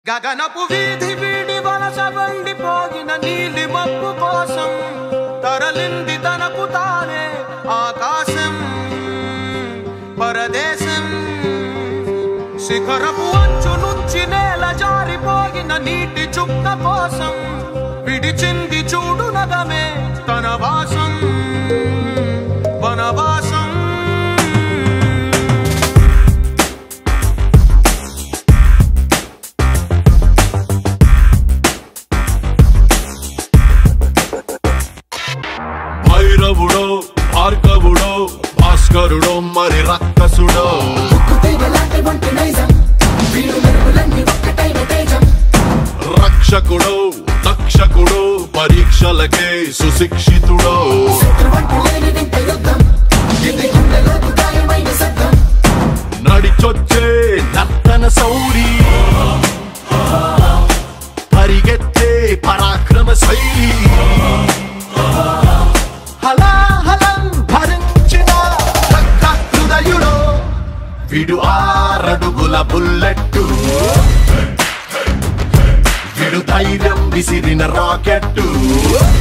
గగనపు వీధి వీడి వలస పోగిన నీలి మబ్బు కోసం తరలింది తనకు తానే ఆకాశం పరదేశం శిఖరపు అంచు నుంచి నేల జారిపోగిన నీటి చుక్క కోసం విడిచింది చూడు నగమే తన వాసం వనవాసం భైరవుడో భార్గవుడో భాస్కరుడో మరి రక్కసుడో రక్షకుడో తక్షకుడో పరీక్షలకే సుశిక్షితుడో నడిచొచ్చే నర్తన సౌరి పరిగెత్తే పరాక్రమ శైలి హలాహలం భరించిన రక్త హృదయుడో విడు ఆరడుగుల బుల్లెట్టు విడు ధైర్యం విసిరిన రాకెట్టు